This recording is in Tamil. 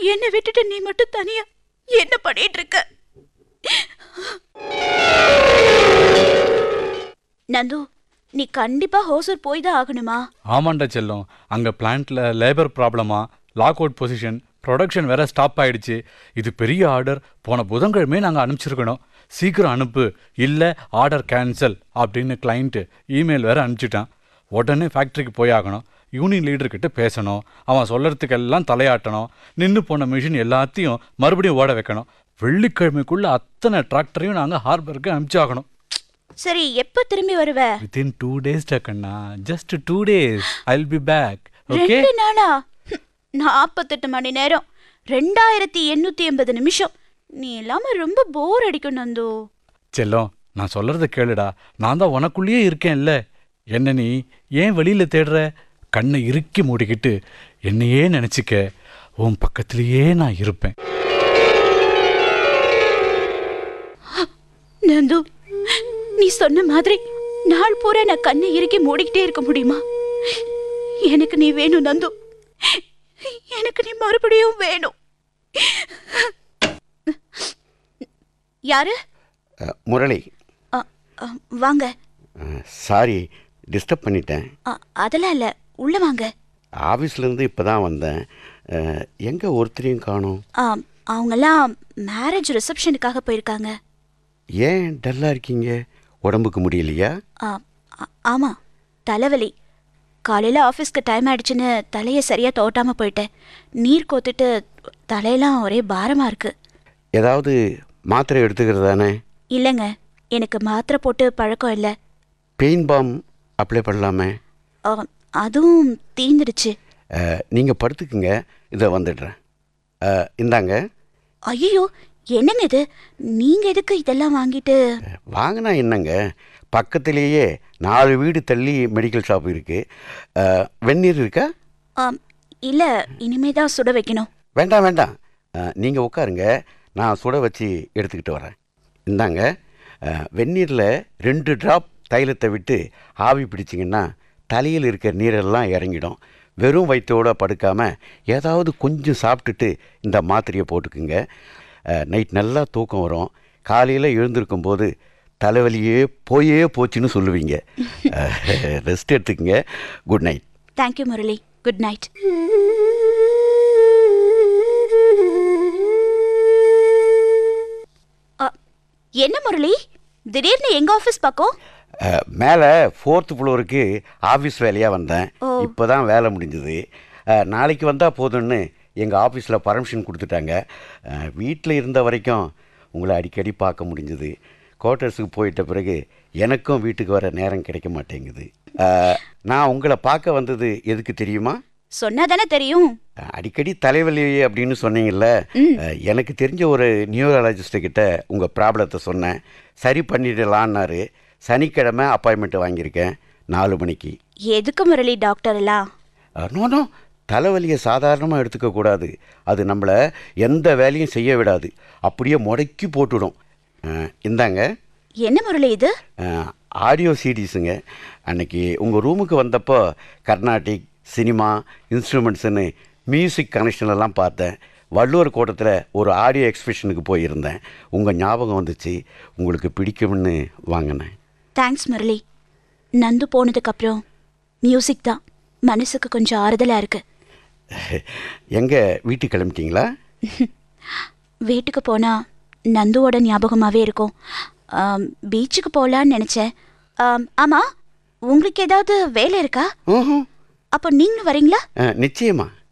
என்னை விட்டுட்டு நீ மட்டும் தனியா என்ன பண்ணிட்டு இருக்க நந்து நீ கண்டிப்பா ஹோசூர் போய் தான் ஆகணுமா ஆமாண்டா செல்லம் அங்கே பிளான்ட்டில் லேபர் ப்ராப்ளமா லாக் அவுட் பொசிஷன் ப்ரொடக்ஷன் வேற ஸ்டாப் ஆயிடுச்சு இது பெரிய ஆர்டர் போன புதன்கிழமே நாங்கள் அனுப்பிச்சிருக்கணும் சீக்கிரம் அனுப்பு இல்லை ஆர்டர் கேன்சல் அப்படின்னு கிளைண்ட்டு இமெயில் வேற அனுப்பிச்சிட்டான் உடனே ஃபேக்ட்ரிக்கு போய் ஆகணும் யூனியன் லீடர்கிட்ட பேசணும் அவன் சொல்கிறதுக்கெல்லாம் தலையாட்டணும் நின்று போன மிஷின் எல்லாத்தையும் மறுபடியும் ஓட வைக்கணும் வெள்ளிக்கிழமைக்குள்ள அத்தனை டிராக்டரையும் நாங்கள் ஹார்பருக்கு அனுப்பிச்சாகணும் சரி எப்ப திரும்பி வருவ வித்தின் டூ டேஸ் கண்ணா just two days I will be back okay ரெண்டு நாளா நாற்பத்தெட்டு மணி நேரம் ரெண்டாயிரத்தி எண்ணூத்தி எண்பது நிமிஷம் நீ இல்லாம ரொம்ப போர் அடிக்கும் நந்து செல்லம் நான் சொல்றத கேளுடா நான் தான் உனக்குள்ளேயே இருக்கேன்ல என்ன நீ ஏன் வெளியில தேடுற கண்ணை இறுக்கி மூடிக்கிட்டு என்னையே நினைச்சுக்க உன் பக்கத்திலேயே நான் இருப்பேன் நந்து நீ சொன்ன மாதிரி நாள் பூரா நான் கண்ணை இறுக்கி மூடிக்கிட்டே இருக்க முடியுமா எனக்கு நீ வேணும் நந்து எனக்கு நீ மறுபடியும் வேணும் யாரு அ, முரளி அ, அ, வாங்க சாரி டிஸ்டர்ப் பண்ணிட்டேன் அ, அதெல்லாம் இல்ல உள்ள வாங்க ஆஃபீஸ்லேருந்து இப்போ தான் வந்தேன் எங்கே ஒருத்தரையும் காணோம் ஆம், அவங்கெல்லாம் மேரேஜ் ரிசப்ஷனுக்காக போயிருக்காங்க ஏன் டல்லாக இருக்கீங்க உடம்புக்கு முடியலையா ஆ, ஆ- ஆமா தலைவலி காலையில ஆஃபீஸ்க்கு டைம் ஆயிடுச்சுன்னு தலையை சரியா தோட்டாம போயிட்டேன் நீர் கோத்துட்டு தலையெல்லாம் ஒரே பாரமா இருக்கு ஏதாவது மாத்திரை எடுத்துக்கிறது தானே இல்லைங்க எனக்கு மாத்திரை போட்டு பழக்கம் இல்லை பெயின் பாம் அப்ளை பண்ணலாமே ஆ, அதுவும் தீந்துடுச்சு நீங்கள் படுத்துக்குங்க இதை வந்துடுறேன் அ, இந்தாங்க ஐயோ என்னங்க இது நீங்க எதுக்கு இதெல்லாம் வாங்கிட்டு வாங்கினா என்னங்க பக்கத்திலேயே நாலு வீடு தள்ளி மெடிக்கல் ஷாப் இருக்குது வெந்நீர் இருக்கா ஆம், இல்ல இனிமே தான் சுட வைக்கணும் வேண்டாம் வேண்டாம் நீங்கள் உட்காருங்க நான் சுட வச்சு எடுத்துக்கிட்டு வரேன் இந்தாங்க வெந்நீரில் ரெண்டு ட்ராப் தைலத்தை விட்டு ஆவி பிடிச்சிங்கன்னா தலையில் இருக்கிற நீரெல்லாம் இறங்கிடும் வெறும் வயிற்றோட படுக்காமல் ஏதாவது கொஞ்சம் சாப்பிட்டுட்டு இந்த மாத்திரையை போட்டுக்குங்க நைட் நல்லா தூக்கம் வரும் காலையில் எழுந்திருக்கும் போது தலைவலியே போயே போச்சுன்னு சொல்லுவீங்க ரெஸ்ட் எடுத்துக்கங்க good night thank you Murali good night என்ன முரளி திடீர்னு எங்க ஆபீஸ் பக்கம் அஹ், மேலே ஃபோர்த்து ஃப்ளோருக்கு ஆஃபீஸ் வேலையாக வந்தேன் ஓ. இப்போ தான் வேலை முடிஞ்சது நாளைக்கு வந்தால் போதும்னு எங்கள் ஆஃபீஸில் பர்மிஷன் கொடுத்துட்டாங்க வீட்டில் இருந்த வரைக்கும் உங்களை அடிக்கடி பார்க்க முடிஞ்சது குவார்ட்டர்ஸுக்கு போயிட்ட பிறகு எனக்கும் வீட்டுக்கு வர நேரம் கிடைக்க மாட்டேங்குது அஹ், நான் உங்களை பார்க்க வந்தது எதுக்கு தெரியுமா சொன்னா தானே தெரியும் அஹ், அடிக்கடி தலைவலி அப்படின்னு சொன்னீங்கல்ல அஹ், எனக்கு தெரிஞ்ச ஒரு நியூரலாஜிஸ்ட்டு கிட்ட உங்கள் ப்ராப்ளத்தை சொன்னேன் சரி பண்ணிடலான்னாரு சனிக்கிழமை அப்பாயின்மெண்ட் வாங்கியிருக்கேன் நாலு மணிக்கு எதுக்கு முரளி டாக்டர் எல்லாம் நோ நோ தலைவலியை சாதாரணமாக எடுத்துக்கக்கூடாது அது நம்மளை எந்த வேலையும் செய்ய விடாது அப்படியே முடக்கி போட்டுடும் அஹ், இந்தாங்க என்ன முரளி இது ஆடியோ சீடிஸுங்க அன்னைக்கு உங்கள் ரூமுக்கு வந்தப்போ கர்நாடிக் சினிமா இன்ஸ்ட்ருமெண்ட்ஸுன்னு மியூசிக் கனெக்ஷன் எல்லாம் பார்த்தேன் வள்ளுவர் கோட்டத்தில் ஒரு ஆடியோ எக்ஸ்பிஷனுக்கு போயிருந்தேன் உங்கள் ஞாபகம் வந்துச்சு உங்களுக்கு பிடிக்கும்னு வாங்கினேன் தேங்க்ஸ் முரளி நந்து போனதுக்கு அப்புறம் மியூசிக் தான் மனசுக்கு கொஞ்சம் ஆறுதலா இருக்கு எங்கே வீட்டுக்கு கிளம்பிட்டீங்களா வீட்டுக்கு போனா நந்துவோட ஞாபகமாவே இருக்கும் ஆம், பீச்சுக்கு போகலான்னு நினைச்சேன் ஆம், ஆமா உங்களுக்கு ஏதாவது வேலை இருக்கா ம்ஹும். அப்போ நீங்களும் வரீங்களா அஹ், நிச்சயமா